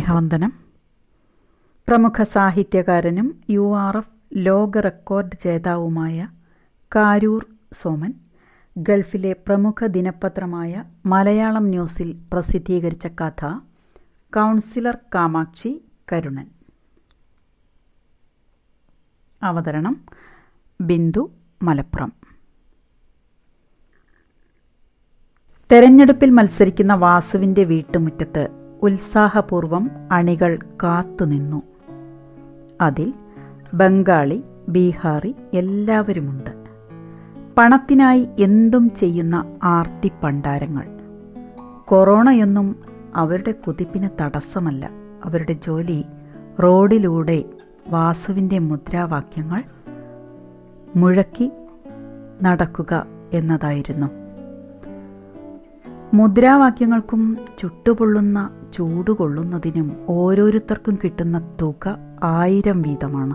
സ്നേഹവന്ദനം പ്രമുഖ സാഹിത്യകാരനും യു ആർ എഫ് ലോക റെക്കോർഡ് ജേതാവുമായ കാരൂർ സോമൻ ഗൾഫിലെ പ്രമുഖ ദിനപത്രമായ മലയാളം ന്യൂസിൽ പ്രസിദ്ധീകരിച്ച കഥ കൗൺസിലർ കാമാക്ഷി കരുണൻ അവതരണം ബിന്ദു മലപ്പുറം തെരഞ്ഞെടുപ്പിൽ മത്സരിക്കുന്ന വാസുവിന്റെ വീട്ടുമുറ്റത്ത് ഉത്സാഹപൂർവം അണികൾ കാത്തുനിന്നു അതിൽ ബംഗാളി ബീഹാറി എല്ലാവരുമുണ്ട് പണത്തിനായി എന്തും ചെയ്യുന്ന ആർത്തി പണ്ടാരങ്ങൾ കൊറോണയൊന്നും അവരുടെ കുതിപ്പിന് തടസ്സമല്ല അവരുടെ ജോലി റോഡിലൂടെ വാസുവിൻ്റെ മുദ്രാവാക്യങ്ങൾ മുഴക്കി നടക്കുക എന്നതായിരുന്നു മുദ്രാവാക്യങ്ങൾക്കും ചുട്ടുപൊള്ളുന്ന ചൂടുകൊള്ളുന്നതിനും ഓരോരുത്തർക്കും കിട്ടുന്ന തുക ആയിരം വീതമാണ്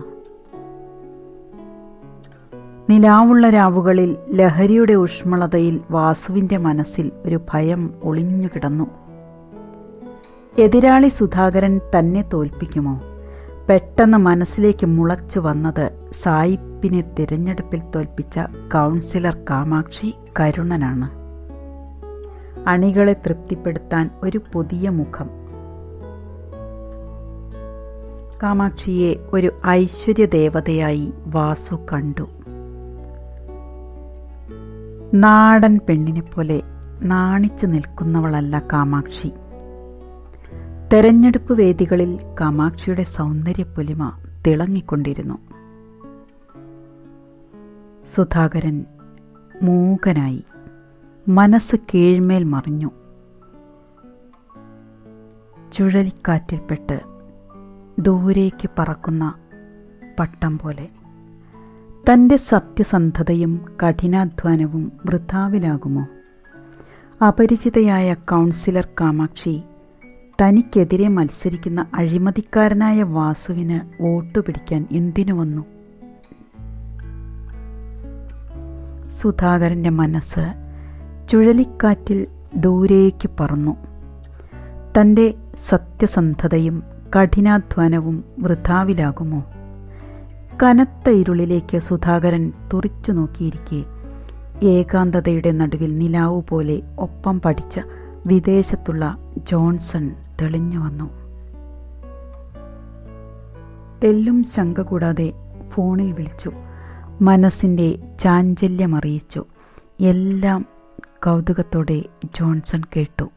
നിലാവുള്ള രാവുകളിൽ ലഹരിയുടെ ഊഷ്മളതയിൽ വാസുവിന്റെ മനസ്സിൽ ഒരു ഭയം ഒളിഞ്ഞുകിടന്നു എതിരാളി സുധാകരൻ തന്നെ തോൽപ്പിക്കുമോ പെട്ടെന്ന് മനസ്സിലേക്ക് മുളച്ചു വന്നത് സായിപ്പിനെ തിരഞ്ഞെടുപ്പിൽ തോൽപ്പിച്ച കൗൺസിലർ കാമാക്ഷി കരുണനാണ് അണികളെ തൃപ്തിപ്പെടുത്താൻ ഒരു പുതിയ മുഖം കാമാക്ഷിയെ ഒരു ഐശ്വര്യദേവതയായി വാസു കണ്ടു നാടൻ പെണ്ണിനെ പോലെ നാണിച്ചു നിൽക്കുന്നവളല്ല കാമാക്ഷി തെരഞ്ഞെടുപ്പ് വേദികളിൽ കാമാക്ഷിയുടെ സൗന്ദര്യപ്പൊലിമ തിളങ്ങിക്കൊണ്ടിരുന്നു സുധാകരൻ മൂകനായി മനസ്സ് കീഴ്മേൽ മറിഞ്ഞു ചുഴലിക്കാറ്റിൽപ്പെട്ട് ദൂരേക്ക് പറക്കുന്ന പട്ടം പോലെ തൻ്റെ സത്യസന്ധതയും കഠിനാധ്വാനവും വൃഥാവിലാകുമോ അപരിചിതയായ കൗൺസിലർ കാമാക്ഷി തനിക്കെതിരെ മത്സരിക്കുന്ന അഴിമതിക്കാരനായ വാസുവിന് വോട്ടു പിടിക്കാൻ എന്തിനു വന്നു സുധാകരന്റെ മനസ്സ് ചുഴലിക്കാറ്റിൽ ദൂരേക്ക് പറന്നു തൻ്റെ സത്യസന്ധതയും കഠിനാധ്വാനവും വൃഥാവിലാകുമോ കനത്ത ഇരുളിലേക്ക് സുധാകരൻ തുറിച്ചു നോക്കിയിരിക്കെ ഏകാന്തതയുടെ നടുവിൽ നിലാവു പോലെ ഒപ്പം പഠിച്ച വിദേശത്തുള്ള ജോൺസൺ തെളിഞ്ഞു വന്നു തെല്ലും ശങ്ക കൂടാതെ ഫോണിൽ വിളിച്ചു മനസ്സിൻ്റെ ചാഞ്ചല്യമറിയിച്ചു എല്ലാം കൗതുകത്തോടെ ജോൺസൺ കേട്ടു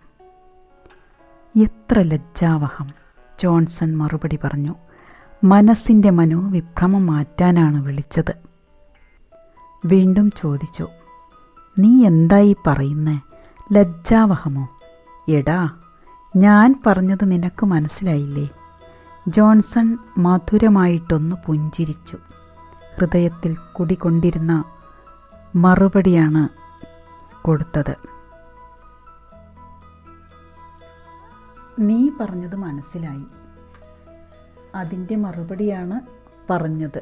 എത്ര ലജ്ജാവഹം ജോൺസൺ മറുപടി പറഞ്ഞു മനസ്സിൻ്റെ മനോവിഭ്രമം മാറ്റാനാണ് വിളിച്ചത് വീണ്ടും ചോദിച്ചു നീ എന്തായി പറയുന്നേ ലജ്ജാവഹമോ എടാ ഞാൻ പറഞ്ഞത് നിനക്ക് മനസ്സിലായില്ലേ ജോൺസൺ മധുരമായിട്ടൊന്ന് പുഞ്ചിരിച്ചു ഹൃദയത്തിൽ കുടികൊണ്ടിരുന്ന മറുപടിയാണ് കൊടുത്തത് നീ പറഞ്ഞത് മനസ്സിലായി അതിൻ്റെ മറുപടിയാണ് പറഞ്ഞത്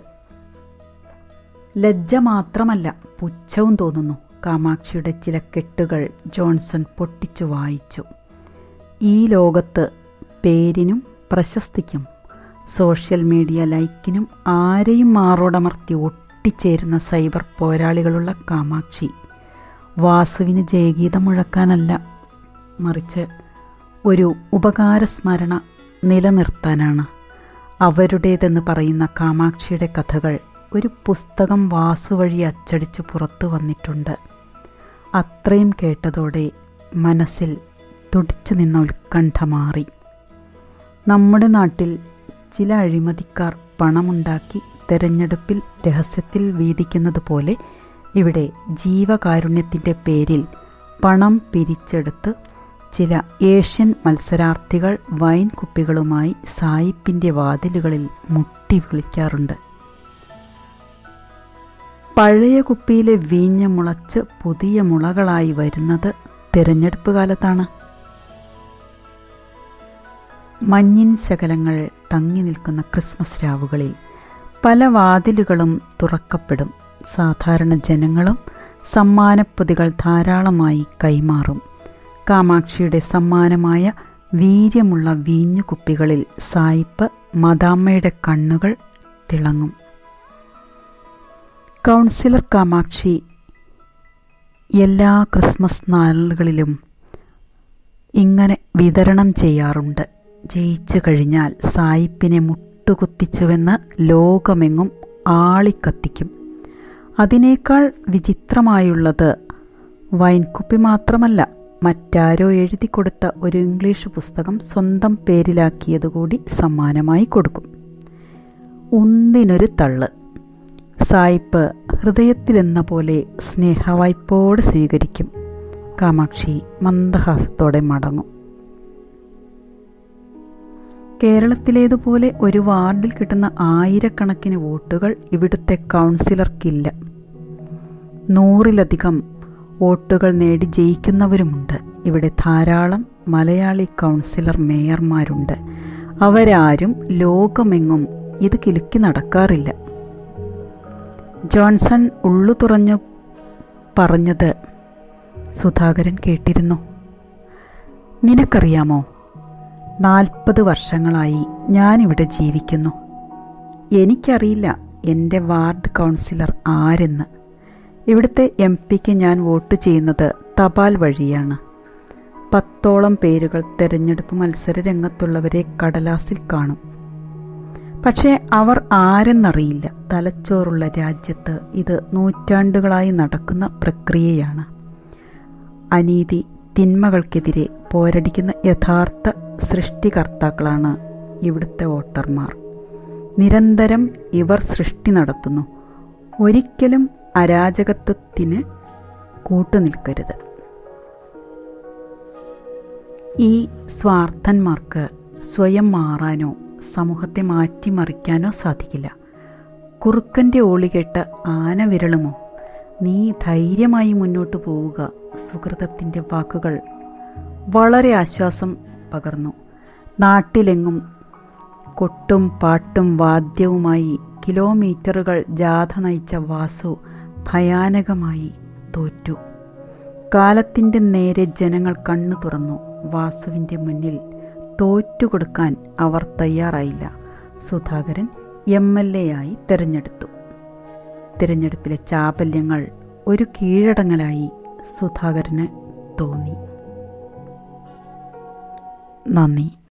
ലജ്ജ മാത്രമല്ല പുച്ഛവും തോന്നുന്നു കാമാക്ഷിയുടെ ചില കെട്ടുകൾ ജോൺസൺ പൊട്ടിച്ചു വായിച്ചു ഈ ലോകത്ത് പേരിനും പ്രശസ്തിക്കും സോഷ്യൽ മീഡിയ ലൈക്കിനും ആരെയും മാറോടമർത്തി ഒട്ടിച്ചേരുന്ന സൈബർ പോരാളികളുള്ള കാമാക്ഷി വാസുവിന് ജയഗീതം മുഴക്കാനല്ല മറിച്ച് ഒരു ഉപകാരസ്മരണ നിലനിർത്താനാണ് അവരുടേതെന്ന് പറയുന്ന കാമാക്ഷിയുടെ കഥകൾ ഒരു പുസ്തകം വാസു വഴി അച്ചടിച്ച് പുറത്തു വന്നിട്ടുണ്ട് അത്രയും കേട്ടതോടെ മനസ്സിൽ തുടിച്ചു നിന്ന ഉത്കണ്ഠ മാറി നമ്മുടെ നാട്ടിൽ ചില അഴിമതിക്കാർ പണമുണ്ടാക്കി തെരഞ്ഞെടുപ്പിൽ രഹസ്യത്തിൽ വീതിക്കുന്നത് പോലെ ഇവിടെ ജീവകാരുണ്യത്തിൻ്റെ പേരിൽ പണം പിരിച്ചെടുത്ത് ചില ഏഷ്യൻ മത്സരാർത്ഥികൾ വൈൻ കുപ്പികളുമായി സായിപ്പിൻ്റെ വാതിലുകളിൽ മുട്ടി വിളിക്കാറുണ്ട് പഴയ കുപ്പിയിലെ വീഞ്ഞ് മുളച്ച് പുതിയ മുളകളായി വരുന്നത് തിരഞ്ഞെടുപ്പ് കാലത്താണ് മഞ്ഞിൻ ശകലങ്ങൾ തങ്ങി നിൽക്കുന്ന ക്രിസ്മസ് രാവുകളിൽ പല വാതിലുകളും തുറക്കപ്പെടും സാധാരണ ജനങ്ങളും സമ്മാനപ്പൊതികൾ ധാരാളമായി കൈമാറും കാമാക്ഷിയുടെ സമ്മാനമായ വീര്യമുള്ള വീഞ്ഞു കുപ്പികളിൽ സായിപ്പ് മദാമ്മയുടെ കണ്ണുകൾ തിളങ്ങും കൗൺസിലർ കാമാക്ഷി എല്ലാ ക്രിസ്മസ് നാളുകളിലും ഇങ്ങനെ വിതരണം ചെയ്യാറുണ്ട് ജയിച്ചു കഴിഞ്ഞാൽ സായിപ്പിനെ മുട്ടുകുത്തിച്ചുവെന്ന് ലോകമെങ്ങും ആളിക്കത്തിക്കും അതിനേക്കാൾ വിചിത്രമായുള്ളത് വൈൻകുപ്പി മാത്രമല്ല മറ്റാരോ എഴുതി കൊടുത്ത ഒരു ഇംഗ്ലീഷ് പുസ്തകം സ്വന്തം പേരിലാക്കിയതുകൂടി സമ്മാനമായി കൊടുക്കും ഒന്നിനൊരു തള്ള് സായിപ്പ് ഹൃദയത്തിലെന്ന പോലെ സ്നേഹവായ്പോട് സ്വീകരിക്കും കാമാക്ഷി മന്ദഹാസത്തോടെ മടങ്ങും കേരളത്തിലേതുപോലെ ഒരു വാർഡിൽ കിട്ടുന്ന ആയിരക്കണക്കിന് വോട്ടുകൾ ഇവിടുത്തെ കൗൺസിലർക്കില്ല നൂറിലധികം വോട്ടുകൾ നേടി ജയിക്കുന്നവരുമുണ്ട് ഇവിടെ ധാരാളം മലയാളി കൗൺസിലർ മേയർമാരുണ്ട് അവരാരും ലോകമെങ്ങും ഇത് കിലുക്കി നടക്കാറില്ല ജോൺസൺ ഉള്ളു തുറഞ്ഞു പറഞ്ഞത് സുധാകരൻ കേട്ടിരുന്നു നിനക്കറിയാമോ നാൽപ്പത് വർഷങ്ങളായി ഞാനിവിടെ ജീവിക്കുന്നു എനിക്കറിയില്ല എൻ്റെ വാർഡ് കൗൺസിലർ ആരെന്ന് ഇവിടുത്തെ എം പിക്ക് ഞാൻ വോട്ട് ചെയ്യുന്നത് തപാൽ വഴിയാണ് പത്തോളം പേരുകൾ തെരഞ്ഞെടുപ്പ് മത്സര രംഗത്തുള്ളവരെ കടലാസിൽ കാണും പക്ഷേ അവർ ആരെന്നറിയില്ല തലച്ചോറുള്ള രാജ്യത്ത് ഇത് നൂറ്റാണ്ടുകളായി നടക്കുന്ന പ്രക്രിയയാണ് അനീതി തിന്മകൾക്കെതിരെ പോരടിക്കുന്ന യഥാർത്ഥ സൃഷ്ടികർത്താക്കളാണ് ഇവിടുത്തെ വോട്ടർമാർ നിരന്തരം ഇവർ സൃഷ്ടി നടത്തുന്നു ഒരിക്കലും അരാജകത്വത്തിന് കൂട്ടുനിൽക്കരുത് ഈ സ്വാർത്ഥന്മാർക്ക് സ്വയം മാറാനോ സമൂഹത്തെ മാറ്റിമറിക്കാനോ സാധിക്കില്ല കുറുക്കൻ്റെ ഓളികെട്ട ആന വിരളുമോ നീ ധൈര്യമായി മുന്നോട്ടു പോവുക സുഹൃതത്തിൻ്റെ വാക്കുകൾ വളരെ ആശ്വാസം പകർന്നു നാട്ടിലെങ്ങും കൊട്ടും പാട്ടും വാദ്യവുമായി കിലോമീറ്ററുകൾ ജാഥ നയിച്ച വാസു ഭയാനകമായി തോറ്റു കാലത്തിൻ്റെ നേരെ ജനങ്ങൾ കണ്ണു തുറന്നു വാസുവിൻ്റെ മുന്നിൽ തോറ്റുകൊടുക്കാൻ അവർ തയ്യാറായില്ല സുധാകരൻ എം എൽ എ ആയി തിരഞ്ഞെടുത്തു തിരഞ്ഞെടുപ്പിലെ ചാബല്യങ്ങൾ ഒരു കീഴടങ്ങലായി സുധാകരന് തോന്നി നന്ദി